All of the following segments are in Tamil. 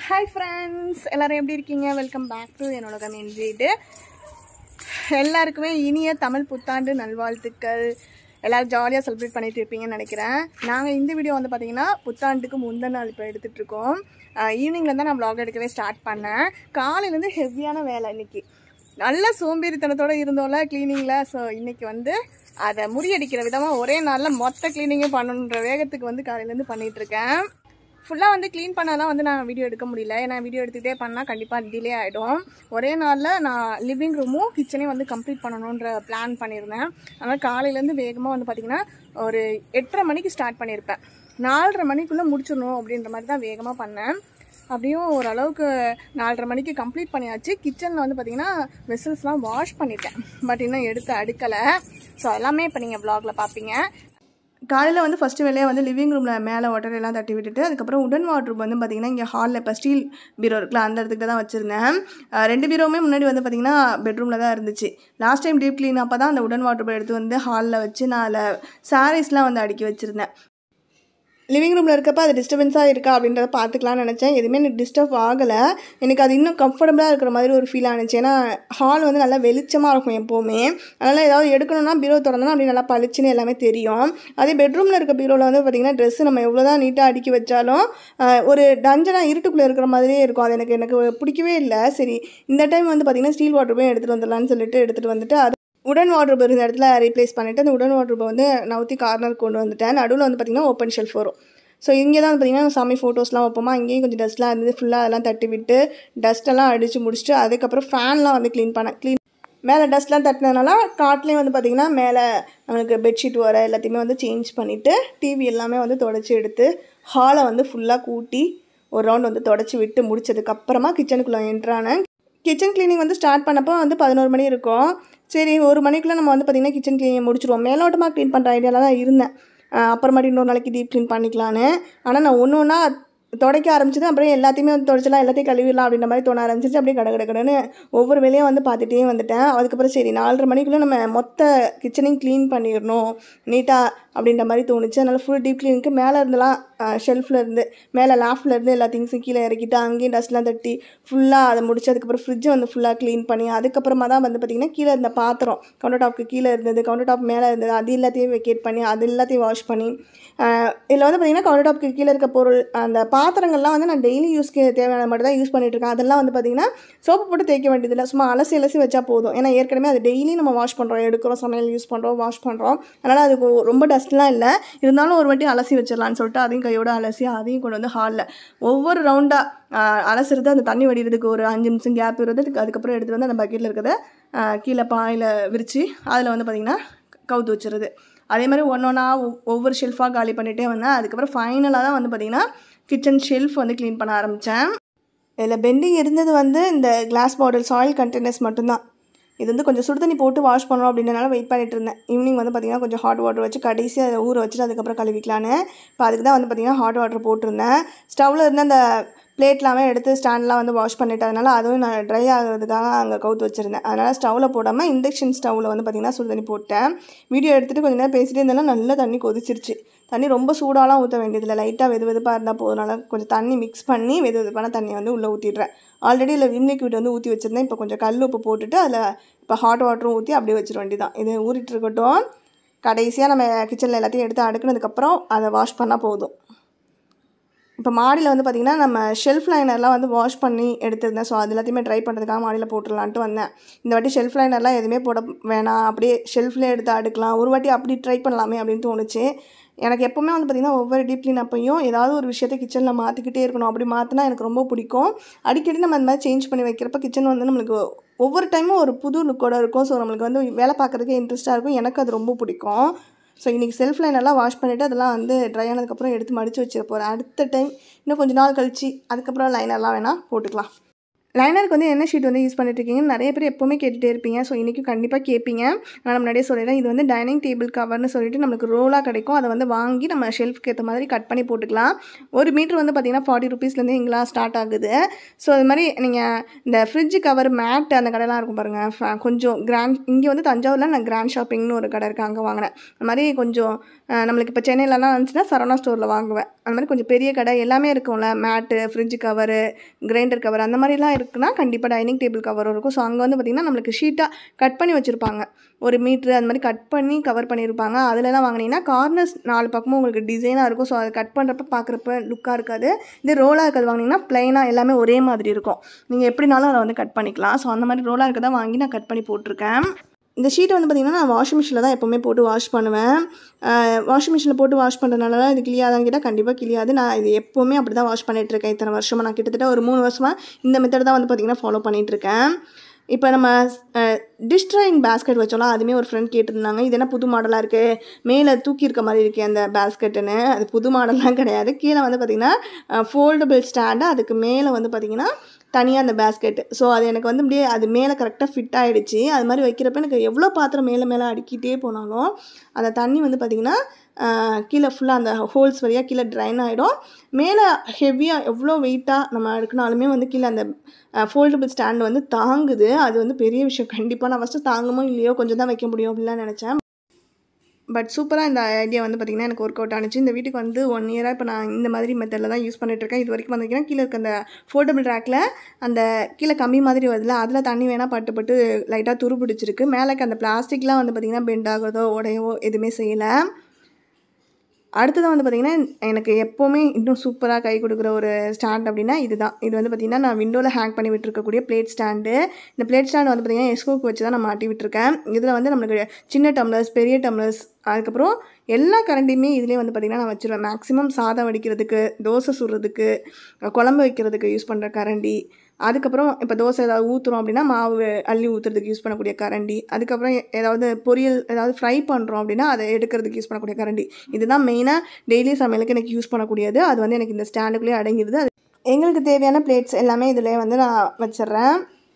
ஹாய் ஃப்ரெண்ட்ஸ் எல்லாரும் எப்படி இருக்கீங்க வெல்கம் பேக் டு என்னோட கமெண்ட் வீடு எல்லாருக்குமே இனிய தமிழ் புத்தாண்டு நல்வாழ்த்துக்கள் எல்லாரும் ஜாலியாக செலிப்ரேட் பண்ணிட்டு இருப்பீங்கன்னு நினைக்கிறேன் நாங்கள் இந்த வீடியோ வந்து பார்த்தீங்கன்னா புத்தாண்டுக்கு முந்தின நாள் இப்போ எடுத்துகிட்டு இருக்கோம் ஈவினிங்கில் தான் நான் vlog எடுக்கவே ஸ்டார்ட் பண்ணேன் காலையிலேருந்து ஹெவியான வேலை இன்னைக்கு நல்ல சோம்பேறித்தனத்தோட இருந்தோம்ல க்ளீனிங்கில் ஸோ இன்னைக்கு வந்து அதை முறியடிக்கிற விதமாக ஒரே நாளில் மொத்த க்ளீனிங்கே பண்ணணுன்ற வேகத்துக்கு வந்து காலையிலேருந்து பண்ணிட்டு இருக்கேன் ஃபுல்லாக வந்து க்ளீன் பண்ணாலாம் வந்து நான் வீடியோ எடுக்க முடியல ஏன்னா வீடியோ எடுத்துகிட்டே பண்ணால் கண்டிப்பாக டிலே ஆகிடும் ஒரே நாளில் நான் லிவிங் ரூமும் கிச்சனையும் வந்து கம்ப்ளீட் பண்ணணுன்ற பிளான் பண்ணியிருந்தேன் அதனால் காலையிலேருந்து வேகமாக வந்து பார்த்திங்கன்னா ஒரு எட்டரை மணிக்கு ஸ்டார்ட் பண்ணியிருப்பேன் நாலரை மணிக்குள்ளே முடிச்சிடணும் அப்படின்ற மாதிரி தான் வேகமாக பண்ணேன் அப்படியும் ஓரளவுக்கு நாலரை மணிக்கு கம்ப்ளீட் பண்ணியாச்சு கிச்சனில் வந்து பார்த்திங்கன்னா வெசல்ஸ்லாம் வாஷ் பண்ணிட்டேன் பட் இன்னும் எடுத்து அடுக்கலை ஸோ எல்லாமே இப்போ நீங்கள் வ்ளாகில் பார்ப்பீங்க காலையில் வந்து ஃபஸ்ட்டு வேலையை வந்து லிவிங் ரூமில் மேலே வாட்டர் எல்லாம் தட்டி விட்டுட்டு அதுக்கப்புறம் உடன் வாட்ரூப் வந்து பார்த்திங்கன்னா இங்கே ஹாலில் இப்போ ஸ்டீல் பீரோ இருக்குல்ல அந்த இடத்துக்கு தான் வச்சுருந்தேன் அஹ் ரெண்டு பீரோவுமே முன்னாடி வந்து பார்த்திங்கன்னா பெட்ரூமில் தான் இருந்துச்சு லாஸ்ட் டைம் டீப் க்ளீன் அப்போ தான் அந்த உடன் வாட்ரூப் எடுத்து வந்து ஹாலில் வச்சு நான் அதில் சாரீஸ்லாம் வந்து அடுக்கி வச்சுருந்தேன் லிவிங் ரூமில் இருக்கப்ப அது டிஸ்டர்பன்ஸாக இருக்கா அப்படின்றத பார்த்துக்கலாம்னு நினச்சேன் எதுவுமே எனக்கு டிஸ்டர்ப் ஆகலை எனக்கு அது இன்னும் கம்ஃபர்டபுளாக இருக்கிற மாதிரி ஒரு ஃபீல் ஆனிச்சு ஏன்னா ஹால் வந்து நல்லா வெளிச்சமாக இருக்கும் எப்போவுமே அதனால் ஏதாவது எடுக்கணும்னா பீரோ திறந்தோன்னா அப்படி நல்லா பளிச்சுன்னு எல்லாமே தெரியும் அதே பெட்ரூமில் இருக்க பீரோவில் வந்து பார்த்திங்கன்னா ட்ரெஸ்ஸு நம்ம எவ்வளோ தான் நீட்டாக அடுக்கி வச்சாலும் ஆஹ், ஒரு டஞ்சனாக இருட்டுக்குள்ளே இருக்கிற மாதிரியே இருக்கும் அது எனக்கு எனக்கு பிடிக்கவே இல்லை சரி இந்த டைம் வந்து பார்த்திங்கன்னா ஸ்டீல் வாட்டர் போய் எடுத்துகிட்டு வந்துடலான்னு சொல்லிட்டு எடுத்துகிட்டு வந்துட்டு அது உடன் வாட்ரூப் இருந்த இடத்துல ரீப்ளேஸ் பண்ணிவிட்டு அந்த உடன் வாட்ரூப்பை வந்து நவுத்தி கார்னர் கொண்டு வந்துட்டேன் நடுவில் வந்து பார்த்திங்கன்னா ஓப்பன் ஷெல்ஃப் வரும் ஸோ இங்கே தான் பார்த்திங்கன்னா சாமி ஃபோட்டோஸ்லாம் வைப்போமா இங்கேயும் கொஞ்சம் டஸ்ட்லாம் இருந்தது ஃபுல்லாக அதெல்லாம் தட்டி விட்டு டஸ்ட்டெல்லாம் அடித்து முடிச்சுட்டு அதுக்கப்புறம் ஃபேன்லாம் வந்து க்ளீன் பண்ணேன் க்ளீன் மேலே டஸ்ட்லாம் தட்டினதுனால காட்லேயும் வந்து பார்த்திங்கன்னா மேலே நம்மளுக்கு பெட்ஷீட் வர எல்லாத்தையுமே வந்து சேஞ்ச் பண்ணிவிட்டு டிவி எல்லாமே வந்து தொடச்சி எடுத்து ஹாலை வந்து ஃபுல்லாக கூட்டி ஒரு ரவுண்ட் வந்து தொடச்சி விட்டு முடிச்சதுக்கப்புறமா கிச்சனுக்குள்ளே என்ட்ரானேன் கிச்சன் க்ளீனிங் வந்து ஸ்டார்ட் பண்ணப்போ வந்து பதினோரு மணி இருக்கும் சரி ஒரு மணிக்குள்ளே நம்ம வந்து பார்த்திங்கன்னா கிச்சன் க்ளீனிங் முடிச்சிருவோம் மேலோட்டமாக க்ளீன் பண்ணுற ஐடியாவில் தான் இருந்தேன் அஹ் அப்புறமாட்டி இன்னொரு நாளைக்கு டீப் க்ளீன் பண்ணிக்கலான்னு ஆனால் நான் ஒன்று ஒன்றா துடைக்க ஆரம்பிச்சது அப்புறம் எல்லாத்தையுமே வந்து துடைச்சலாம் எல்லாத்தையும் கழுவிடலாம் அப்படின்ற மாதிரி தோண ஆரம்பிச்சிச்சு அப்படியே கட கட கடன்னு ஒவ்வொரு வேலையும் வந்து பார்த்துட்டே வந்துட்டேன் அதுக்கப்புறம் சரி நாலரை மணிக்குள்ளே நம்ம மொத்த கிச்சனையும் க்ளீன் பண்ணிடணும் நீட்டாக அப்படின்ற மாதிரி தோணுச்சு அதனால் ஃபுல் டீப் க்ளீனுக்கு மேலே இருந்தெல்லாம் ஷெல்ஃபில் இருந்து மேலே லாஃப்டில் இருந்து எல்லா திங்ஸும் கீழே இறக்கிட்டு அங்கேயும் டஸ்ட்லாம் தட்டி ஃபுல்லாக அதை முடிச்சு அதுக்கப்புறம் ஃப்ரிட்ஜை வந்து ஃபுல்லாக க்ளீன் பண்ணி அதுக்கப்புறமா தான் வந்து பார்த்திங்கன்னா கீழே இருந்த பாத்திரம் கவுண்டர் டாப்க்கு கீழே இருந்தது கவுண்டர் டாப் மேலே இருந்தது அது எல்லாத்தையும் வெக்கேட் பண்ணி அது எல்லாத்தையும் வாஷ் பண்ணி இதில் வந்து பார்த்திங்கன்னா கவுண்டர் டாப்க்கு கீழே இருக்க பொருள் அந்த பாத்திரங்கள்லாம் வந்து நான் டெய்லி யூஸ்க்கு தேவையான மட்டும் தான் யூஸ் பண்ணிட்டு இருக்கேன் அதெல்லாம் வந்து பார்த்திங்கன்னா சோப்பு போட்டு தேய்க்க வேண்டியதில்லை சும்மா அலசி அலசி வச்சா போதும் ஏன்னா ஏற்கனவே அது டெய்லி நம்ம வாஷ் பண்ணுறோம் எடுக்கிறோம் சமையல் யூஸ் பண்ணுறோம் வாஷ் பண்ணுறோம் அதனால் அதுக்கு ரொம்ப டஸ்ட்லாம் இல்லை இருந்தாலும் ஒரு வாட்டி அலசி வச்சிடலான்னு சொல்லிட்டு அதையும் கையோட அலசி அதையும் கொண்டு வந்து ஹாலில் ஒவ்வொரு ரவுண்டாக அலசுறது அந்த தண்ணி வடிகிறதுக்கு ஒரு அஞ்சு நிமிஷம் கேப் இருந்தது அதுக்கப்புறம் எடுத்துகிட்டு வந்து அந்த பக்கெட்டில் இருக்கிறத ஆஹ், கீழே பாயில் விரித்து அதில் வந்து பார்த்திங்கன்னா கவுத்து வச்சுருது அதே மாதிரி ஒன்று ஒன்றா ஒவ்வொரு ஷெல்ஃபாக காலி பண்ணிகிட்டே வந்தேன் அதுக்கப்புறம் ஃபைனலாக தான் வந்து பார்த்திங்கன்னா கிச்சன் ஷெல்ஃப் வந்து க்ளீன் பண்ண ஆரம்பித்தேன் இதில் பெண்டிங் இருந்தது வந்து இந்த கிளாஸ் பாட்டில்ஸ் ஆயில் கண்டெய்னர்ஸ் மட்டும்தான் இது வந்து கொஞ்சம் சுடு தண்ணி போட்டு வாஷ் பண்ணணும் அப்படின்றனால வெயிட் பண்ணிட்டு இருந்தேன் ஈவினிங் வந்து பார்த்திங்கன்னா கொஞ்சம் ஹாட் வாட்டர் வச்சு கடைசி அதை ஊற வச்சுட்டு அதுக்கப்புறம் கழுவிக்கலான்னு இப்போ அதுக்கு தான் வந்து பார்த்திங்கன்னா ஹாட் வாட்டர் போட்டிருந்தேன் ஸ்டவ்வில் இருந்து அந்த பிளேட்லாமே எடுத்து ஸ்டாண்ட்லாம் வந்து வாஷ் பண்ணிட்டதுனால அதுவும் நான் ட்ரை ஆகிறதுக்காக அங்கே கவுத்து வச்சுருந்தேன் அதனால் ஸ்டவ்வில் போடாமல் இண்டக்ஷன் ஸ்டவ்வில் வந்து பார்த்திங்கன்னா சுடு தண்ணி போட்டேன் வீடியோ எடுத்துகிட்டு கொஞ்ச நேரம் பேசிட்டே இருந்தாலும் நல்லா தண்ணி கொதிச்சிருச்சு தண்ணி ரொம்ப சூடாலாம் ஊற்ற வேண்டியதில்லை லைட்டாக வெது வெதுப்பாக இருந்தால் போதுனால கொஞ்சம் தண்ணி மிக்ஸ் பண்ணி வெது வெதுப்பான தண்ணியை வந்து உள்ளே ஊற்றிடுறேன் ஆல்ரெடி இல்லை விம் லிக்விட் வந்து ஊற்றி வச்சுருந்தேன் இப்போ கொஞ்சம் கல் உப்பு போட்டுட்டு அதில் இப்போ ஹாட் வாட்டரும் ஊற்றி அப்படியே வச்சிட வேண்டியதான் இது ஊறிட்டு இருக்கட்டும் கடைசியாக நம்ம கிச்சனில் எல்லாத்தையும் எடுத்து அடுக்குனதுக்கப்புறம் அதை வாஷ் பண்ணால் போதும் இப்போ மாடியில் வந்து பார்த்திங்கன்னா நம்ம ஷெல்ஃப் லைனர்லாம் வந்து வாஷ் பண்ணி எடுத்திருந்தேன் ஸோ அது எல்லாத்தையுமே ட்ரை பண்ணுறதுக்காக மாடியில் போட்டுடலான்ட்டு வந்தேன் இந்த வாட்டி ஷெல்ஃப் லைனர்லாம் எதுவுமே போட வேணாம் அப்படியே ஷெல்ஃப்லேயே எடுத்து அடுக்கலாம் ஒரு வாட்டி அப்படி ட்ரை பண்ணலாமே அப்படின்னு தோணுச்சு எனக்கு எப்போவுமே வந்து பார்த்திங்கன்னா ஒவ்வொரு டீப் க்ளீன் அப்பையும் ஏதாவது ஒரு விஷயத்தை கிச்சனில் மாற்றிக்கிட்டே இருக்கணும் அப்படி மாற்றினா எனக்கு ரொம்ப பிடிக்கும் அடிக்கடி நம்ம அந்த மாதிரி சேஞ்ச் பண்ணி வைக்கிறப்ப கிச்சன் வந்து நம்மளுக்கு ஒவ்வொரு டைமும் ஒரு புது லுக்கோட இருக்கும் ஸோ நம்மளுக்கு வந்து வேலை பார்க்குறதுக்கே இன்ட்ரெஸ்ட்டாக இருக்கும் எனக்கு அது ரொம்ப பிடிக்கும் ஸோ இன்றைக்கி செல்ஃப் லைனெல்லாம் வாஷ் பண்ணிவிட்டு அதெல்லாம் வந்து ட்ரை ஆனதுக்கப்புறம் எடுத்து மடித்து வச்சிட போகிறேன் அடுத்த டைம் இன்னும் கொஞ்ச நாள் கழிச்சு அதுக்கப்புறம் லைனர்லாம் வேணால் போட்டுக்கலாம் லைனருக்கு வந்து என்ன ஷீட் வந்து யூஸ் பண்ணிட்டு இருக்கீங்கன்னு நிறைய பேர் எப்போவுமே கேட்டுகிட்டே இருப்பீங்க ஸோ இன்றைக்கும் கண்டிப்பாக கேட்பீங்க நான் முன்னாடியே சொல்லிடுறேன் இது வந்து டைனிங் டேபிள் கவர்னு சொல்லிட்டு நம்மளுக்கு ரோலாக கிடைக்கும் அதை வந்து வாங்கி நம்ம ஷெல்ஃப்க்கு ஏற்ற மாதிரி கட் பண்ணி போட்டுக்கலாம் ஒரு மீட்ரு வந்து பார்த்திங்கன்னா ஃபார்ட்டி ருபீஸ்லேருந்து இங்கெல்லாம் ஸ்டார்ட் ஆகுது ஸோ அது மாதிரி நீங்கள் இந்த ஃப்ரிட்ஜ் கவர் மேட் அந்த கடைலாம் இருக்கும் பாருங்கள் ஃப- கொஞ்சம் கிராண்ட் இங்கே வந்து தஞ்சாவூரில் நான் கிராண்ட் ஷாப்பிங்னு ஒரு கடை இருக்குது அங்கே வாங்கினேன் அந்த மாதிரி கொஞ்சம் அஹ், நம்மளுக்கு இப்போ சென்னையிலலாம் இருந்துச்சுன்னா சரவணா ஸ்டோரில் வாங்குவேன் அந்த மாதிரி கொஞ்சம் பெரிய கடை எல்லாமே இருக்கும்ல mat fridge cover grinder cover அந்த மாதிரிலாம் இருக்குன்னா கண்டிப்பாக டைனிங் டேபிள் கவரும் இருக்கும் ஸோ அங்கே வந்து பார்த்திங்கன்னா நம்மளுக்கு ஷீட்டாக கட் பண்ணி வச்சுருப்பாங்க ஒரு மீட்ரு அந்த மாதிரி கட் பண்ணி கவர் பண்ணியிருப்பாங்க அதுலலாம் வாங்கினீங்கன்னா கார்னர்ஸ் நாலு பக்கமும் உங்களுக்கு டிசைனாக இருக்கும் ஸோ அதை கட் பண்ணுறப்ப பார்க்குறப்ப லுக்காக இருக்காது இது ரோலாக இருக்கிறது வாங்கினீங்கன்னா ப்ளைனாக எல்லாமே ஒரே மாதிரி இருக்கும் நீங்கள் எப்படினாலும் அதை வந்து கட் பண்ணிக்கலாம் ஸோ அந்த மாதிரி ரோலாக இருக்கதான் வாங்கி நான் கட் பண்ணி போட்டிருக்கேன் இந்த ஷீட்டை வந்து பார்த்திங்கன்னா நான் வாஷிங் மிஷினில் தான் எப்போவுமே போட்டு வாஷ் பண்ணுவேன் வாஷிங் மிஷினில் போட்டு வாஷ் பண்ணுறதுனால தான் இது கிளியாதான் கேட்டால் கண்டிப்பாக கிளியாது நான் இது எப்போவுமே அப்படி தான் வாஷ் பண்ணிகிட்ருக்கேன் இத்தனை வருஷமாக நான் கிட்டத்தட்ட ஒரு மூணு வருஷமாக இந்த மெத்தட் தான் வந்து பார்த்திங்கன்னா ஃபாலோ பண்ணிகிட்ருக்கேன் இப்போ நம்ம டிஷ் ட்ராயிங் பேஸ்கெட் வச்சோம்ல அதுவுமே ஒரு ஃப்ரெண்ட் கேட்டிருந்தாங்க இது என்ன புது மாடலாக இருக்குது மேலே தூக்கி இருக்க மாதிரி இருக்கே அந்த பேஸ்கெட்டுன்னு அது புது மாடல்லாம் கிடையாது கீழே வந்து பார்த்திங்கன்னா ஃபோல்டபுள் ஸ்டாண்டு அதுக்கு மேலே வந்து பார்த்திங்கன்னா தனியாக அந்த பேஸ்கெட் ஸோ அது எனக்கு வந்து அப்படியே அது மேலே கரெக்டாக ஃபிட் ஆகிடுச்சு அது மாதிரி வைக்கிறப்ப எனக்கு எவ்வளோ பாத்திரம் மேலே மேலே அடுக்கிட்டே போனாலும் அந்த தண்ணி வந்து பார்த்திங்கன்னா ஆஹ், கீழே ஃபுல்லாக அந்த ஹோல்ஸ் வழியாக கீழே ட்ரைன் ஆகிடும் மேலே ஹெவியாக எவ்வளோ வெயிட்டாக நம்ம எடுக்கினாலுமே வந்து கீழே அந்த ஃபோல்டபுள் ஸ்டாண்ட் வந்து தாங்குது அது வந்து பெரிய விஷயம் கண்டிப்பாக நான் ஃபஸ்ட்டு தாங்குமோ இல்லையோ கொஞ்சம் தான் வைக்க முடியும் அப்படின்லாம் நினச்சேன் பட் சூப்பராக இந்த ஐடியா வந்து பார்த்திங்கன்னா எனக்கு ஒர்க் அவுட் ஆனிச்சு இந்த வீட்டுக்கு வந்து ஒன் இயராக இப்போ நான் இந்த மாதிரி மெத்தடில் தான் யூஸ் பண்ணிட்டு இருக்கேன் இது வரைக்கும் பார்த்தீங்கன்னா கீழே இருக்க அந்த ஃபோல்டபுள் ரேக்கில் அந்த கீழே கம்மி மாதிரி வருதுல அதில் தண்ணி வேணால் பட்டு பட்டு லைட்டாக துரு பிடிச்சிருக்கு மேலே அந்த பிளாஸ்டிக்லாம் வந்து பார்த்திங்கன்னா பெண்ட் ஆகுறதோ உடையவோ எதுவுமே செய்யலை அடுத்தது வந்து பார்த்திங்கன்னா எனக்கு எப்போவுமே இன்னும் சூப்பராக கை கொடுக்குற ஒரு ஸ்டாண்ட் அப்படின்னா இதுதான் இது வந்து பார்த்திங்கன்னா நான் விண்டோவில் ஹேங் பண்ணி விட்டுருக்கக்கூடிய பிளேட் ஸ்டாண்டு இந்த பிளேட் ஸ்டாண்ட் வந்து பார்த்திங்கன்னா எஸ்கோக்கு வச்சு தான் நான் மாட்டி விட்டுருக்கேன் இதில் வந்து நம்மளுக்கு சின்ன டம்ளர்ஸ் பெரிய டம்ளர்ஸ் அதுக்கப்புறம் எல்லா கரண்டியுமே இதிலே வந்து பார்த்திங்கன்னா நான் வச்சுருவேன் மேக்ஸிமம் சாதம் வடிக்கிறதுக்கு தோசை சுடுறதுக்கு குழம்பு வைக்கிறதுக்கு யூஸ் பண்ணுற கரண்டி அதுக்கப்புறம் இப்போ தோசை ஏதாவது ஊற்றுறோம் அப்படின்னா மாவு அள்ளி ஊற்றுறதுக்கு யூஸ் பண்ணக்கூடிய கரண்டி அதுக்கப்புறம் எ- ஏதாவது பொரியல் ஏதாவது ஃப்ரை பண்ணுறோம் அப்படின்னா அதை எடுக்கிறதுக்கு யூஸ் பண்ணக்கூடிய கரண்டி இதுதான் மெயினாக டெய்லி சமையலுக்கு எனக்கு யூஸ் பண்ணக்கூடியது அது வந்து எனக்கு இந்த ஸ்டாண்டுக்குள்ளேயே அடங்கிடுது அது எங்களுக்கு தேவையான பிளேட்ஸ் எல்லாமே இதில் வந்து நான் வச்சிடுறேன்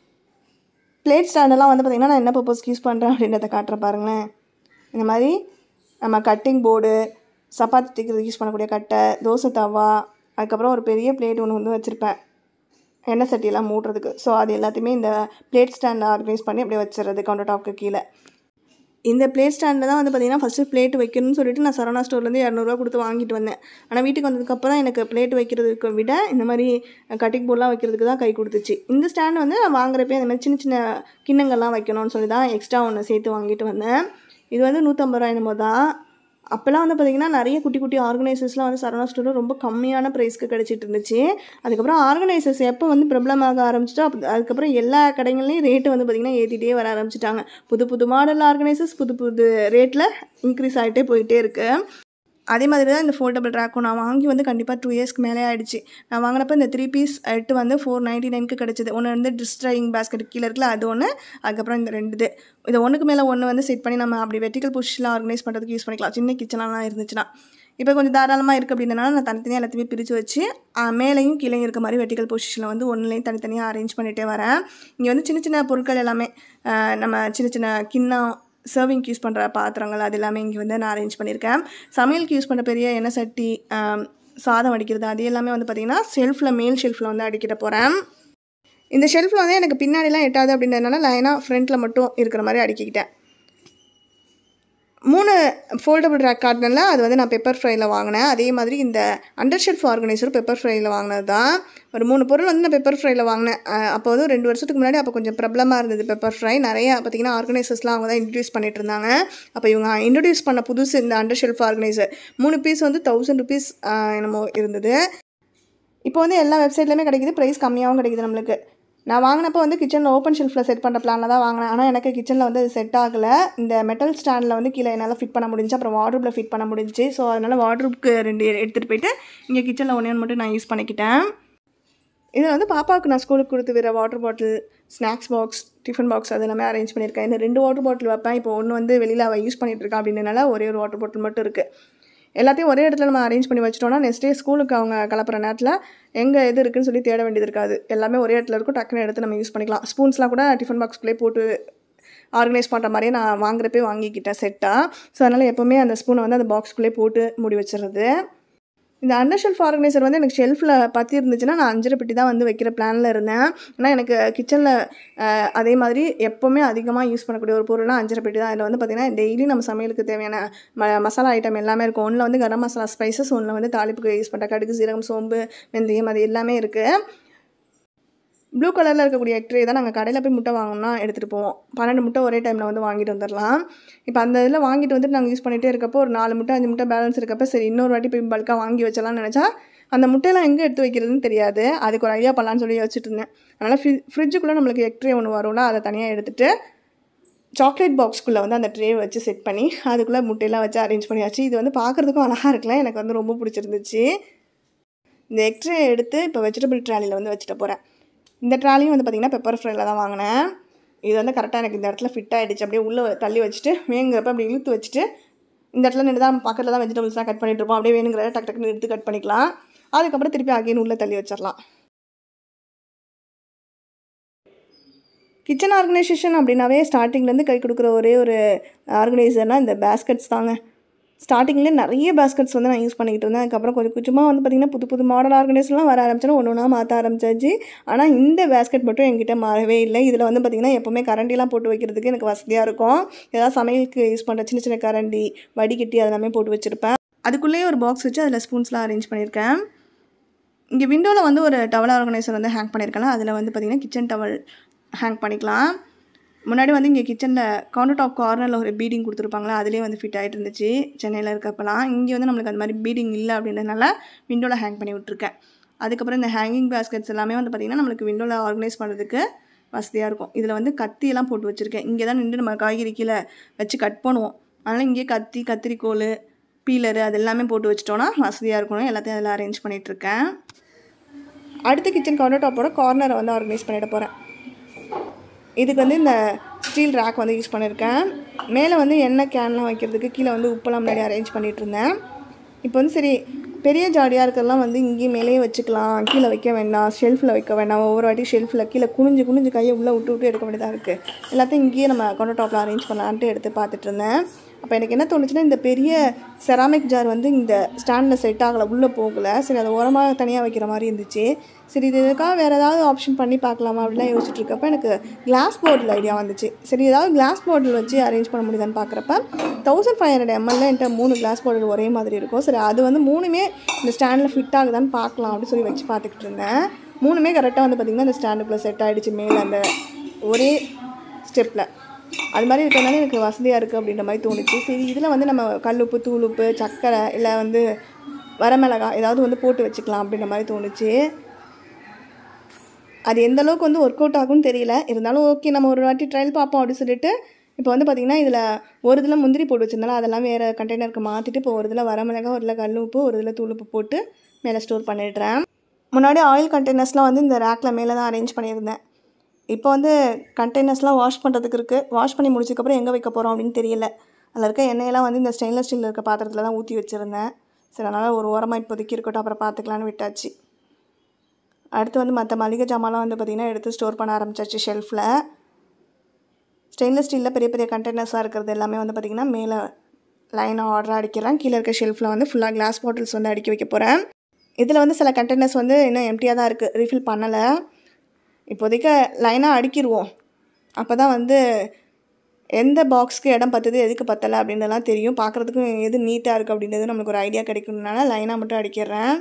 பிளேட் ஸ்டாண்டெல்லாம் வந்து பார்த்திங்கன்னா நான் என்ன பர்பஸ்க்கு யூஸ் பண்ணுறேன் அப்படின்றத காட்டுறேன் பாருங்களேன் இந்த மாதிரி நம்ம கட்டிங் போர்டு சப்பாத்தி தைக்கிறதுக்கு யூஸ் பண்ணக்கூடிய கட்டை தோசை தவா அதுக்கப்புறம் ஒரு பெரிய பிளேட் ஒன்று வந்து வச்சுருப்பேன் எண்ணெய் சட்டியெல்லாம் மூடுறதுக்கு ஸோ அது எல்லாத்தையுமே இந்த பிளேட் ஸ்டாண்ட் ஆர்கனைஸ் பண்ணி அப்படியே வச்சிடுறது கவுண்டர் டாப்க்கு கீழே இந்த பிளேட் ஸ்டாண்டில் தான் வந்து பார்த்தீங்கன்னா ஃபஸ்ட்டு பிளேட் வைக்கணும்னு சொல்லிட்டு நான் சரவணா ஸ்டோர்லேருந்து இரநூறுவா கொடுத்து வாங்கிட்டு வந்தேன் ஆனால் வீட்டுக்கு வந்ததுக்கப்புறம் எனக்கு பிளேட் வைக்கிறதுக்கு விட இந்த மாதிரி கட்டிங் போர்ட்லாம் வைக்கிறதுக்கு தான் கை கொடுத்துச்சு இந்த ஸ்டாண்ட் வந்து நான் வாங்குறப்பே இந்த மாதிரி சின்ன சின்ன கிண்ணங்கள்லாம் வைக்கணும்னு சொல்லி தான் எக்ஸ்ட்ரா ஒன்று சேர்த்து வாங்கிட்டு வந்தேன் இது வந்து நூற்றம்பது ரூபா என்னமோ தான் அப்போல்லாம் வந்து பார்த்திங்கன்னா நிறைய குட்டி குட்டி ஆர்கனைசர்ஸ்லாம் வந்து சரவணா ஸ்டோரில் ரொம்ப கம்மியான ப்ரைஸ்க்கு கிடச்சிட்டு இருந்துச்சு அதுக்கப்புறம் ஆர்கனைசர்ஸ் எப்போ வந்து பிரபலமாக ஆரம்பிச்சிட்டோ அப்போ அதுக்கப்புறம் எல்லா கடைகள்லையும் ரேட்டு வந்து பார்த்திங்கன்னா ஏற்றிட்டே வர ஆரம்பிச்சிட்டாங்க புது புது மாடல் ஆர்கனைசர்ஸ் புது புது ரேட்டில் இன்க்ரீஸ் ஆகிட்டே போயிட்டே இருக்குது அதே மாதிரி தான் இந்த ஃபோல்டபுள் ட்ராக்கும் நான் வாங்கி வந்து கண்டிப்பாக டூ இயர்ஸ்க்கு மேலே ஆயிடுச்சு நான் வாங்கினப்ப இந்த த்ரீ பீஸ் எட்டு வந்து ஃபோர் நைன்ட்டி நைனுக்கு கிடச்சிது ஒன்று வந்து டிஸ்ட்ரைங் பேஸ்கெட் கீழே இருக்குல்ல அது ஒன்று அதுக்கப்புறம் இந்த ரெண்டு இது இதை ஒன்றுக்கு மேலே ஒன்று வந்து செட் பண்ணி நம்ம அப்படி வெர்டிக்கல் பொசிஷனில் ஆர்கனைஸ் பண்ணுறதுக்கு யூஸ் பண்ணிக்கலாம் சின்ன கிச்சனெலாம் இருந்துச்சுன்னா இப்போ கொஞ்சம் தாராளமாக இருக்குது அப்படின்றனால நான் தனித்தனியாக எல்லாத்தையுமே பிரித்து வச்சு ஆ, மேலேயும் கீழே இருக்க மாதிரி வெர்டிக்கல் பொசிஷனில் வந்து ஒன்றுலேயும் தனித்தனியாக அரேஞ்ச் பண்ணிகிட்டே வரேன் இங்கே வந்து சின்ன சின்ன பொருட்கள் எல்லாமே ஆ, நம்ம சின்ன சின்ன கிண்ணம் சர்விங்க்கு யூஸ் பண்ணுற பாத்திரங்கள் அது எல்லாமே இங்கே வந்து நான் அரேஞ்ச் பண்ணியிருக்கேன் சமையலுக்கு யூஸ் பண்ணுற பெரிய எண்ணெய் சட்டி ஆம், சாதம் அடிக்கிறது அது எல்லாமே வந்து பார்த்திங்கன்னா ஷெல்ஃபில் மேல் ஷெல்ஃபில் வந்து அடிக்கிட போகிறேன் இந்த ஷெல்ஃபில் வந்து எனக்கு பின்னாடிலாம் எட்டாது அப்படின்றதுனால லைனாக ஃப்ரண்ட்டில் மட்டும் இருக்கிற மாதிரி அடுக்கிக்கிட்டேன் மூணு ஃபோல்டபுள் ரேக் கார்டனில் அது வந்து நான் பெப்பர் ஃப்ரையில் வாங்கினேன் அதே மாதிரி இந்த அண்டர் ஷெல்ஃப் ஆர்கனைசரும் பெப்பர் ஃப்ரையில் வாங்கினது தான் ஒரு மூணு பொருள் வந்து நான் பெப்பர் ஃப்ரையில் வாங்கினேன் அஹ் அப்போ வந்து ஒரு ரெண்டு வருஷத்துக்கு முன்னாடி அப்போ கொஞ்சம் பிரபலமாக இருந்தது பெப்பர் ஃப்ரை நிறைய பார்த்திங்கன்னா ஆர்கனைசர்ஸ்லாம் அவங்க தான் இன்ட்ரடியூஸ் பண்ணிட்டு இருந்தாங்க அப்போ இவங்க இன்ட்ரடியூஸ் பண்ண புதுசு இந்த அண்டர் ஷெல்ஃப் ஆர்கனைசர் மூணு பீஸ் வந்து தௌசண்ட் ருபீஸ் என்னமோ இருந்தது இப்போ வந்து எல்லா வெப்சைட்லையுமே கிடைக்குது ப்ரைஸ் கம்மியாகவும் கிடைக்குது நம்மளுக்கு நான் வாங்கினப்போ வந்து கிச்சனில் ஓப்பன் ஷெல்ஃபில் செட் பண்ணுற பிளானில் தான் வாங்கினேன் ஆனால் எனக்கு கிச்சனில் வந்து அது செட் ஆகலை இந்த மெட்டல் ஸ்டாண்டில் வந்து கீழே என்னால் ஃபிட் பண்ண முடிஞ்சு அப்புறம் வார்ட்ரூப்பில் ஃபிட் பண்ண முடிஞ்சு ஸோ அதனால் வார்ட்ரூப்க்கு ரெண்டு எடுத்துகிட்டு போயிட்டு இங்கே கிச்சனில் ஒன்றே ஒன்று மட்டும் நான் யூஸ் பண்ணிக்கிட்டேன் இதில் வந்து பாப்பாவுக்கு நான் ஸ்கூலுக்கு கொடுத்து வர water bottle snacks box tiffin box அது எல்லாமே அரேஞ்ச் பண்ணியிருக்கேன் இந்த ரெண்டு வாட்டர் பாட்டில் வைப்பேன் இப்போ ஒன்று வந்து வெளியில் அவள் யூஸ் பண்ணிகிட்டு இருக்கா அப்படின்றனால ஒரே ஒரு வாட்டர் பாட்டில் மட்டும் இருக்குது எல்லாத்தையும் ஒரே இடத்துல நம்ம அரேஞ்ச் பண்ணி வச்சிட்டோம்னா நெக்ஸ்ட் டே ஸ்கூலுக்கு அவங்க கிளப்புற நேரத்தில் எங்கே எது இருக்குன்னு சொல்லி தேட வேண்டியது இருக்காது எல்லாமே ஒரே இடத்துல இருக்கும் டக்குன்னு எடுத்து நம்ம யூஸ் பண்ணிக்கலாம் ஸ்பூன்ஸ்லாம் கூட டிஃபன் பாக்ஸ்குள்ளே போட்டு ஆர்கனைஸ் பண்ணுற மாதிரியே நான் வாங்குறப்பே வாங்கிக்கிட்டேன் செட்டாக ஸோ அதனால் எப்போவுமே அந்த ஸ்பூனை வந்து அந்த பாக்ஸ்குள்ளே போட்டு மூடி வச்சிடுறது இந்த அண்டர் ஷெல்ஃப் ஆர்கனைசர் வந்து எனக்கு ஷெல்ஃபில் பற்றி இருந்துச்சுன்னா நான் அஞ்சரை பெட்டி தான் வந்து வைக்கிற பிளானில் இருந்தேன் ஆனால் எனக்கு கிச்சனில் அதே மாதிரி எப்போவுமே அதிகமாக யூஸ் பண்ணக்கூடிய ஒரு பொருள்னா அஞ்சரை பெட்டி தான் இதில் வந்து பார்த்திங்கன்னா டெய்லி நம்ம சமையலுக்கு தேவையான ம மசாலா ஐட்டம் எல்லாமே இருக்கும் ஒன்றில் வந்து கரம் மசாலா ஸ்பைசஸ் ஒன்றில் வந்து தாளிப்புக்கு யூஸ் பண்ணுற கடுகு சீரகம் சோம்பு வெந்தயம் அது எல்லாமே இருக்குது ப்ளூ கலரில் இருக்கக்கூடிய எக் ட்ரே தான் நாங்கள் கடையில் போய் முட்டை வாங்கினோம்னா எடுத்துகிட்டு போவோம் பன்னெண்டு முட்டை ஒரே டைமில் வந்து வாங்கிட்டு வந்துடலாம் இப்போ அந்த இதில் வாங்கிட்டு வந்துட்டு நாங்கள் யூஸ் பண்ணிகிட்டே இருக்கப்போ ஒரு நாலு முட்டை அஞ்சு முட்டை பேலன்ஸ் இருக்கப்போ சரி இன்னொரு வாட்டி போய் பல்காக வாங்கி வச்சலாம்னு நினச்சா அந்த முட்டையெல்லாம் எங்கே எடுத்து வைக்கிறதுன்னு தெரியாது அதுக்கு ஒரு ஐடியா பண்ணலான்னு சொல்லி வச்சுட்டு இருந்தேன் அதனால் ஃப்ரி ஃப்ரிட்ஜுக்குள்ளே நம்மளுக்கு எக் ட்ரே ஒன்று வரும்ல அதை தனியாக எடுத்துகிட்டு சாக்லேட் பாக்ஸ்க்குள்ளே வந்து அந்த ட்ரே வச்சு செட் பண்ணி அதுக்குள்ளே முட்டையெல்லாம் வச்சு அரேஞ்ச் பண்ணியாச்சு இது வந்து பார்க்குறதுக்கும் அழகாக இருக்கலாம் எனக்கு வந்து ரொம்ப பிடிச்சிருந்துச்சு இந்த எக் ட்ரே எடுத்து இப்போ வெஜிடபிள் ட்ராலியில் வந்து வச்சுட்டு போகிறேன் இந்த ட்ராலியும் வந்து பார்த்திங்கன்னா பெப்பர் ஃப்ரைல தான் வாங்கினேன் இது வந்து கரெக்டாக எனக்கு இந்த இடத்துல ஃபிட் ஆகிடுச்சு அப்படியே உள்ளே தள்ளி வச்சுட்டு வேணுங்கிறப்ப அப்படி இழுத்து வச்சுட்டு இந்த இடத்துல நின்று தான் பக்கத்தில் தான் வெஜிடபிள்ஸ்லாம் கட் பண்ணிட்டு இருப்போம் அப்படியே வேணுங்கிற டக்கு டக்குன்னு எடுத்து கட் பண்ணிக்கலாம் அதுக்கப்புறம் திருப்பி அகைன் உள்ளே தள்ளி வச்சிடலாம் கிச்சன் ஆர்கனைசேஷன் அப்படின்னாவே ஸ்டார்டிங்லேருந்து கை கொடுக்குற ஒரே ஒரு ஆர்கனைசர்னால் இந்த பேஸ்கெட்ஸ் தாங்க ஸ்டார்டிங்கில் நிறைய பேஸ்கெட்ஸ் வந்து நான் யூஸ் பண்ணிக்கிட்டு இருந்தேன் அதுக்கப்புறம் கொஞ்சம் கொஞ்சமாக வந்து பார்த்திங்கன்னா புது புது மாடல் ஆர்கனைஸ்லாம் வர ஆரம்பிச்சோன்னா ஒன்று ஒன்றா மாற்ற ஆரம்பிச்சாச்சு ஆனால் இந்த பேஸ்கெட் மட்டும் என்கிட்ட மாறவே இல்லை இதில் வந்து பார்த்திங்கன்னா எப்போவுமே கரண்டிலாம் போட்டு வைக்கிறதுக்கு எனக்கு வசதியாக இருக்கும் ஏதாவது சமையலுக்கு யூஸ் பண்ணுற சின்ன சின்ன கரண்டி வடிகட்டி அதெல்லாமே போட்டு வச்சுருப்பேன் அதுக்குள்ளேயே ஒரு பாக்ஸ் வச்சு அதில் ஸ்பூன்ஸ்லாம் அரேஞ்ச் பண்ணியிருக்கேன் இங்கே விண்டோவில் வந்து ஒரு டவல் ஆர்கனைசர் வந்து ஹேங் பண்ணியிருக்கேன் அதில் வந்து பார்த்திங்கன்னா கிச்சன் டவல் ஹேங் பண்ணிக்கலாம் முன்னாடி வந்து இங்கே கிச்சனில் கவுண்டர் டாப் கார்னரில் ஒரு பீடிங் கொடுத்துருப்பாங்களா அதிலே வந்து ஃபிட் ஆகிட்டு இருந்துச்சு சென்னையில் இருக்கப்பலாம் இங்கே வந்து நம்மளுக்கு அந்த மாதிரி பீடிங் இல்லை அப்படின்றதுனால விண்டோவில் ஹேங் பண்ணி விட்ருக்கேன் அதுக்கப்புறம் இந்த ஹேங்கிங் பேஸ்கெட்ஸ் எல்லாமே வந்து பார்த்திங்கன்னா நம்மளுக்கு விண்டோவில் ஆர்கனைஸ் பண்ணுறதுக்கு வசதியாக இருக்கும் இதில் வந்து கத்தியெல்லாம் போட்டு வச்சுருக்கேன் இங்கே தான் நின்று நம்ம காய்கறி கீழே வச்சு கட் பண்ணுவோம் அதனால் இங்கே கத்தி கத்திரிக்கோல் பீலரு அது எல்லாமே போட்டு வச்சிட்டோன்னா வசதியாக இருக்கணும் எல்லாத்தையும் அதில் அரேஞ்ச் பண்ணிகிட்ருக்கேன் அடுத்த கிச்சன் கவுண்டர் டாப்போட கார்னரை வந்து ஆர்கனைஸ் பண்ணிட போகிறேன் இதுக்கு வந்து இந்த ஸ்டீல் ரேக் வந்து யூஸ் பண்ணியிருக்கேன் மேலே வந்து எண்ணெய் கேன்லாம் வைக்கிறதுக்கு கீழே வந்து உப்பெல்லாம் முன்னாடி அரேஞ்ச் பண்ணிகிட்டு இருந்தேன் இப்போ வந்து சரி பெரிய ஜாடியாக இருக்கிறதெல்லாம் வந்து இங்கேயும் மேலேயே வச்சுக்கலாம் கீழே வைக்க வேண்டாம் ஷெல்ஃபில் வைக்க வேண்டாம் ஒவ்வொரு வாட்டி ஷெல்ஃபில் கீழே குனிஞ்சு குனிஞ்சு கையை உள்ளே விட்டு விட்டு எடுக்க வேண்டியதாக இருக்குது எல்லாத்தையும் இங்கேயே நம்ம கவுண்டர் டாப்பில் அரேஞ்ச் பண்ணலான்ட்டு எடுத்து பார்த்துட்டு இருந்தேன் அப்போ எனக்கு என்ன தோணுச்சுன்னா இந்த பெரிய செராமிக் ஜார் வந்து இந்த ஸ்டாண்டில் செட் ஆகலை உள்ளே போகலை சரி அதை உரமாக தனியாக வைக்கிற மாதிரி இருந்துச்சு சரி இது இதுக்காக வேறு ஏதாவது ஆப்ஷன் பண்ணி பார்க்கலாமா அப்படிலாம் யோசிச்சுட்டு இருக்கப்ப எனக்கு கிளாஸ் போர்டில் ஐடியா வந்துச்சு சரி ஏதாவது கிளாஸ் போர்டில் வச்சு அரேஞ்ச் பண்ண முடியுதான்னு பார்க்குறப்ப தௌசண்ட் ஃபைவ் ஹண்ட்ரட் எம்எல்ல என்கிட்ட மூணு கிளாஸ் போர்டில் ஒரே மாதிரி இருக்கும் சரி அது வந்து மூணுமே இந்த ஸ்டாண்டில் ஃபிட் ஆகுதான்னு பார்க்கலாம் அப்படின்னு சொல்லி வச்சு பார்த்துக்கிட்டு இருந்தேன் மூணுமே கரெக்டாக வந்து பார்த்திங்கன்னா இந்த ஸ்டாண்டுக்குள்ளே செட் ஆகிடுச்சு மேலே அந்த ஒரே ஸ்டெப்பில் அது மாதிரி இருக்கிறதுனால எனக்கு வசதியாக இருக்குது அப்படின்ற மாதிரி தோணுச்சு சரி இதில் வந்து நம்ம கல்லுப்பு தூளுப்பு சர்க்கரை இல்லை வந்து வரமிளகாய் ஏதாவது வந்து போட்டு வச்சுக்கலாம் அப்படின்ற மாதிரி தோணுச்சு அது எந்த அளவுக்கு வந்து ஒர்க் அவுட் ஆகும்னு தெரியல இருந்தாலும் ஓகே நம்ம ஒரு வாட்டி ட்ரையல் பார்ப்போம் அப்படின்னு சொல்லிட்டு இப்போ வந்து பார்த்திங்கன்னா இதில் ஒரு இதில் முந்திரி போட்டு வச்சிருந்தாலும் அதெல்லாம் வேறு கண்டெய்னருக்கு மாற்றிட்டு இப்போ ஒரு இதில் வரமிளகாய் ஒரு இதில் கல் உப்பு ஒரு இதில் தூளுப்பு போட்டு மேலே ஸ்டோர் பண்ணிடுறேன் முன்னாடி ஆயில் கண்டெய்னர்ஸ்லாம் வந்து இந்த ரேக்கில் மேலே தான் அரேஞ்ச் பண்ணியிருந்தேன் இப்போ வந்து கண்டெய்னர்ஸ்லாம் வாஷ் பண்ணுறதுக்கு இருக்குது வாஷ் பண்ணி முடிச்சதுக்கப்புறம் எங்கே வைக்க போகிறோம் அப்படின்னு தெரியல அதில் இருக்க எண்ணெயெல்லாம் வந்து இந்த ஸ்டெயின்லெஸ் ஸ்டீலில் இருக்க பாத்திரத்தில் தான் ஊற்றி வச்சுருந்தேன் சரி அதனால் ஒரு ஓரமாக இப்போதைக்கு இருக்கட்டும் அப்புறம் பார்த்துக்கலான்னு விட்டாச்சு அடுத்து வந்து மற்ற மளிகை ஜாமான்லாம் வந்து பார்த்திங்கன்னா எடுத்து ஸ்டோர் பண்ண ஆரம்பிச்சாச்சு ஷெல்ஃபில் ஸ்டெயின்லெஸ் ஸ்டீலில் பெரிய பெரிய கண்டெய்னர்ஸாக இருக்கிறது எல்லாமே வந்து பார்த்திங்கன்னா மேலே லைனாக ஆர்டராக அடிக்கிறேன் கீழே இருக்க ஷெல்ஃபில் வந்து ஃபுல்லாக கிளாஸ் பாட்டில்ஸ் வந்து அடுக்கி வைக்க போகிறேன் இதில் வந்து சில கண்டெய்னர்ஸ் வந்து இன்னும் எம்டியாக தான் இருக்குது ரீஃபில் பண்ணலை இப்போதைக்கு லைனாக அடுக்கிடுவோம் அப்போ தான் வந்து எந்த பாக்ஸ்க்கு இடம் பத்துது எதுக்கு பத்தலை அப்படின்றலாம் தெரியும் பார்க்குறதுக்கும் எது நீட்டாக இருக்குது அப்படின்றது நம்மளுக்கு ஒரு ஐடியா கிடைக்கணுனால லைனாக மட்டும் அடிக்கிறேன்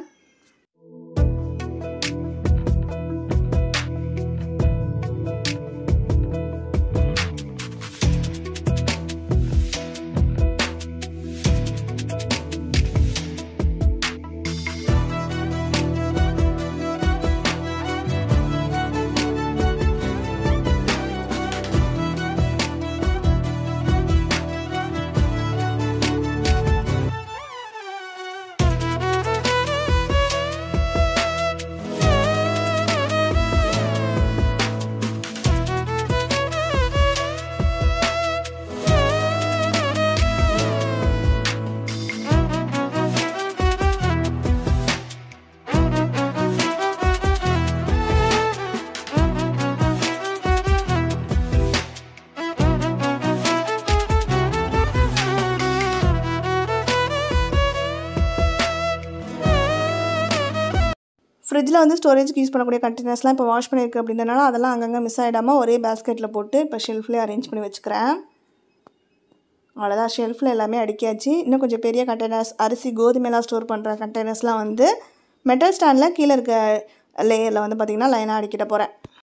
ஃப்ரிட்ஜில் வந்து ஸ்டோரேஜ்க்கு யூஸ் பண்ணக்கூடிய கண்டெய்னர்ஸ்லாம் இப்போ வாஷ் பண்ணியிருக்கு அப்படின்றனால அதெல்லாம் அங்கங்கே மிஸ் ஆகிடாமல் ஒரே பேஸ்கெட்டில் போட்டு இப்போ ஷெல்ஃப்லேயே அரேஞ்ச் பண்ணி வச்சுக்கிறேன் அவ்வளோதான் ஷெல்ஃபில் எல்லாமே அடுக்கியாச்சு இன்னும் கொஞ்சம் பெரிய கண்டெய்னர்ஸ் அரிசி கோதுமைலாம் ஸ்டோர் பண்ணுற கண்டெய்னர்ஸ்லாம் வந்து மெட்டல் ஸ்டாண்டில் கீழே இருக்க லேயரில் வந்து பார்த்திங்கன்னா லைனாக அடிக்கிட்ட போகிறேன்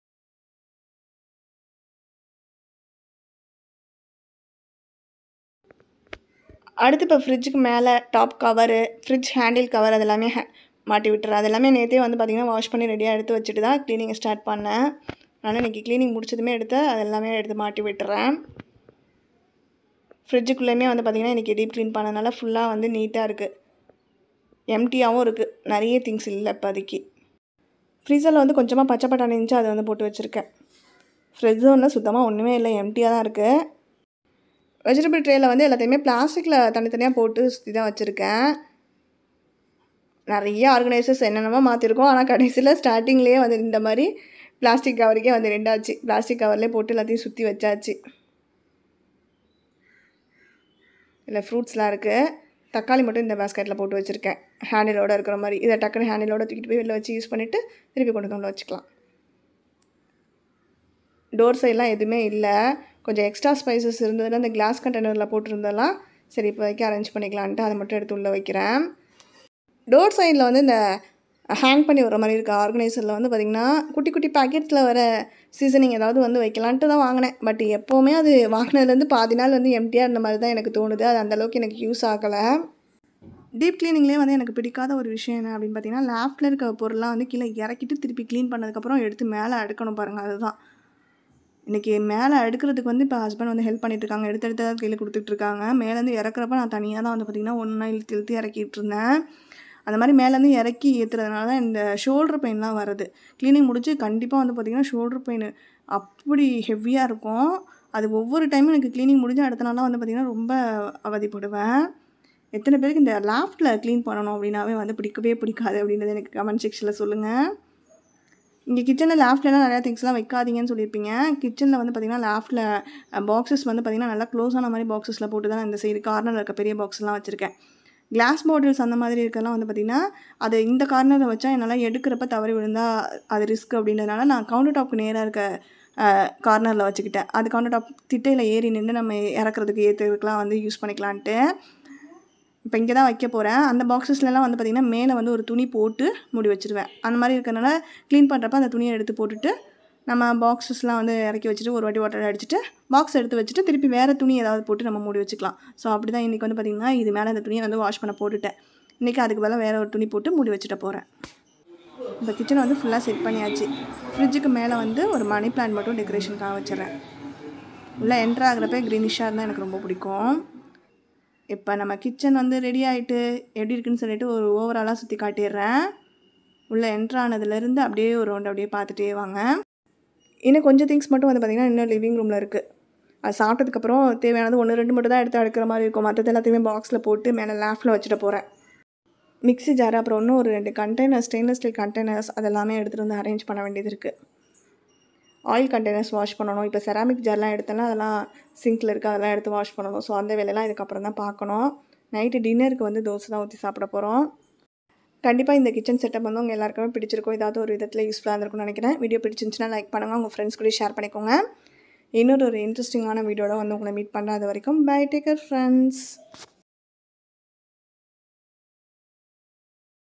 அடுத்து இப்போ ஃப்ரிட்ஜுக்கு மேலே top cover fridge handle cover அது எல்லாமே ஹே மாட்டி விட்டுறேன் அது எல்லாமே நேற்றே வந்து பார்த்திங்கன்னா வாஷ் பண்ணி ரெடியாக எடுத்து வச்சுட்டு தான் க்ளீனிங்கை ஸ்டார்ட் பண்ணேன் ஆனால் இன்றைக்கி க்ளீனிங் முடிச்சதுமே எடுத்து அது எல்லாமே எடுத்து மாட்டி விட்டுறேன் ஃப்ரிட்ஜுக்குள்ளேயுமே வந்து பார்த்திங்கன்னா இன்றைக்கி டீப் க்ளீன் பண்ணனால ஃபுல்லாக வந்து நீட்டாக இருக்குது எம்டியாகவும் இருக்குது நிறைய திங்ஸ் இல்லை இப்போதைக்கு ஃப்ரீசரில் வந்து கொஞ்சமாக பச்சை பட்டாணி இருந்துச்சு அதை வந்து போட்டு வச்சுருக்கேன் ஃப்ரிட்ஜ் ஒன்றும் சுத்தமாக ஒன்றுமே இல்லை எம்டியாக தான் இருக்குது வெஜிடபிள் ட்ரேயில் வந்து எல்லாத்தையுமே பிளாஸ்டிக்கில் தனித்தனியாக போட்டு சுற்றி தான் வச்சுருக்கேன் நிறைய ஆர்கனைசர்ஸ் என்னென்னமோ மாற்றிருக்கோம் ஆனால் கடைசியில் ஸ்டார்டிங்லேயே வந்து இந்த மாதிரி பிளாஸ்டிக் கவருக்கே வந்து ரெண்டாச்சு பிளாஸ்டிக் கவர்லேயே போட்டு எல்லாத்தையும் சுற்றி வச்சாச்சு இல்லை ஃப்ரூட்ஸ்லாம் இருக்குது தக்காளி மட்டும் இந்த பேஸ்கெட்டில் போட்டு வச்சுருக்கேன் ஹேண்டிலோடு இருக்கிற மாதிரி இதை டக்குனு ஹேண்டிலோட தூக்கிட்டு போய் வெளில வச்சு யூஸ் பண்ணிவிட்டு திருப்பி கொண்டு வந்து வச்சுக்கலாம் டோர் சைட்லாம் எதுவுமே இல்லை கொஞ்சம் எக்ஸ்ட்ரா ஸ்பைசஸ் இருந்ததுன்னா இந்த கிளாஸ் கண்டெய்னரில் போட்டிருந்தெல்லாம் சரி இப்போதைக்கு அரேஞ்ச் பண்ணிக்கலான்ட்டு அதை மட்டும் எடுத்து உள்ளே வைக்கிறேன் டோர் சைடில் வந்து இந்த ஹேங் பண்ணி வர மாதிரி இருக்க ஆர்கனைசரில் வந்து பார்த்திங்கன்னா குட்டி குட்டி பாக்கெட்டில் வர சீசனிங் ஏதாவது வந்து வைக்கலான்ட்டு தான் வாங்கினேன் பட் எப்போவுமே அது வாங்கினதுலேருந்து பாதி நாள் வந்து எம்டியாக இருந்த மாதிரி தான் எனக்கு தோணுது அது அந்தளவுக்கு எனக்கு யூஸ் ஆகலை டீப் க்ளீனிங்லேயே வந்து எனக்கு பிடிக்காத ஒரு விஷயம் என்ன அப்படின்னு பார்த்தீங்கன்னா லேஃப்டில் இருக்க பொருள்லாம் வந்து கீழே இறக்கிட்டு திருப்பி க்ளீன் பண்ணதுக்கப்புறம் எடுத்து மேலே அடுக்கணும் பாருங்கள் அதுதான் இன்றைக்கி மேலே அடுக்கிறதுக்கு வந்து இப்போ ஹஸ்பண்ட் வந்து ஹெல்ப் பண்ணிட்டு இருக்காங்க எடுத்து எடுத்து தான் கையில் கொடுத்துட்ருக்காங்க மேலேருந்து இறக்குறப்ப நான் தனியாக தான் வந்து பார்த்திங்கன்னா ஒன்றா இழுத்து இழுத்து இறக்கிட்டு இருந்தேன் அந்த மாதிரி மேலேருந்து இறக்கி ஏற்றுறதுனால தான் இந்த ஷோல்டர் பெயின்லாம் வருது க்ளீனிங் முடிச்சு கண்டிப்பாக வந்து பார்த்திங்கன்னா ஷோல்டர் பெயின் அப்படி ஹெவியாக இருக்கும் அது ஒவ்வொரு டைமும் எனக்கு க்ளீனிங் முடிஞ்சு அடுத்த நாளாக வந்து பார்த்திங்கன்னா ரொம்ப அவதிப்படுவேன் எத்தனை பேருக்கு இந்த லாஃப்டில் க்ளீன் பண்ணணும் அப்படின்னாவே வந்து பிடிக்கவே பிடிக்காது அப்படின்றது எனக்கு கமெண்ட் செக்ஷனில் சொல்லுங்கள் இங்கே கிச்சனில் லேஃப்ட்லாம் நிறையா திங்ஸ்லாம் வைக்காதீங்கன்னு சொல்லியிருப்பீங்க கிச்சனில் வந்து பார்த்திங்கன்னா லேஃப்டில் பாக்ஸஸ் வந்து பார்த்திங்கன்னா நல்லா க்ளோஸான மாதிரி பாக்ஸஸில் போட்டு தான் இந்த சைடு கார்னரில் இருக்க பெரிய பாக்ஸ்லாம் வச்சுருக்கேன் கிளாஸ் பாட்டில்ஸ் அந்த மாதிரி இருக்கலாம் வந்து பார்த்திங்கன்னா அது இந்த கார்னரில் வச்சா என்னால் எடுக்கிறப்ப தவறி விழுந்தால் அது ரிஸ்க் அப்படின்றதுனால நான் கவுண்டர் டாப்க்கு நேராக இருக்க கார்னரில் வச்சுக்கிட்டேன் அது கவுண்டர் டாப் திட்டையில் ஏறி நின்று நம்ம இறக்குறதுக்கு ஏற்றுறதுக்குலாம் வந்து யூஸ் பண்ணிக்கலான்ட்டு இப்போ இங்கே தான் வைக்க போகிறேன் அந்த பாக்ஸஸ்லலாம் வந்து பார்த்திங்கன்னா மேலே வந்து ஒரு துணி போட்டு மூடி வச்சுருவேன் அந்த மாதிரி இருக்கிறனால க்ளீன் பண்ணுறப்ப அந்த துணியை எடுத்து போட்டுட்டு நம்ம பாக்ஸஸ்லாம் வந்து இறக்கி வச்சுட்டு ஒரு வாட்டி வாட்டர் அடிச்சுட்டு பாக்ஸ் எடுத்து வச்சுட்டு திருப்பி வேறு துணி ஏதாவது போட்டு நம்ம மூடி வச்சுக்கலாம் ஸோ அப்படி தான் இன்றைக்கி வந்து பார்த்திங்கன்னா இது மேலே அந்த துணியை வந்து வாஷ் பண்ண போட்டுட்டேன் இன்றைக்கி அதுக்கு மேலே வேறு ஒரு துணி போட்டு மூடி வச்சுட்டு போகிறேன் இந்த கிச்சனை வந்து ஃபுல்லாக செட் பண்ணியாச்சு ஃப்ரிட்ஜுக்கு மேலே வந்து ஒரு மணி பிளான்ட் மட்டும் டெக்கரேஷனுக்காக வச்சிடறேன் உள்ளே என்ட்ரு ஆகிறப்ப க்ரீனிஷாக இருந்தால் எனக்கு ரொம்ப பிடிக்கும் இப்போ நம்ம கிச்சன் வந்து ரெடி ஆகிட்டு எப்படி இருக்குன்னு சொல்லிட்டு ஒரு ஓவராலாக சுற்றி காட்டிடுறேன் உள்ளே என்ட்ரு ஆனதுலேருந்து அப்படியே ஒரு ரவுண்ட் அப்படியே பார்த்துட்டே வாங்க இன்னும் கொஞ்சம் திங்ஸ் மட்டும் வந்து பார்த்திங்கன்னா இன்னும் லிவிங் ரூமில் இருக்குது அது சாப்பிட்டதுக்கப்புறம் தேவையானது ஒன்று ரெண்டு மட்டும் தான் எடுத்து அடுக்கிற மாதிரி இருக்கும் மற்றது எல்லாத்தையுமே பாக்ஸில் போட்டு மேலே லேஃப்டில் வச்சுட்டு போகிறேன் மிக்ஸி ஜார் அப்புறம் இன்னும் ஒரு ரெண்டு கண்டெய்னர்ஸ் ஸ்டெயின்லெஸ் ஸ்டீல் கண்டெய்னர்ஸ் அதெல்லாமே எடுத்துகிட்டு வந்து அரேஞ்ச் பண்ண வேண்டியது இருக்குது ஆயில் கண்டெய்னர்ஸ் வாஷ் பண்ணணும் இப்போ செராமிக் ஜார்லாம் எடுத்தோன்னா அதெல்லாம் சிங்கில் இருக்குது அதெல்லாம் எடுத்து வாஷ் பண்ணணும் ஸோ அந்த வேலையெல்லாம் இதுக்கப்புறம் தான் பார்க்கணும் நைட்டு டின்னருக்கு வந்து தோசை தான் ஊற்றி சாப்பிட போகிறோம் கண்டிப்பாக இந்த கிச்சன் செட்டப் வந்து உங்கள் எல்லாருக்குமே பிடிச்சிருக்கும் ஏதாவது ஒரு விதத்தில் யூஸ்ஃபுல்லாக இருந்திருக்கும்னு நினைக்கிறேன் வீடியோ பிடிச்சிருந்துச்சுன்னா லைக் பண்ணுங்கள் உங்கள் ஃப்ரெண்ட்ஸ் கூட ஷேர் பண்ணிக்கோங்க இன்னொரு ஒரு இன்ட்ரெஸ்டிங்கான வீடியோட வந்து உங்களை மீட் பண்ணுறது வரைக்கும் பை டேக்கர் ஃப்ரெண்ட்ஸ்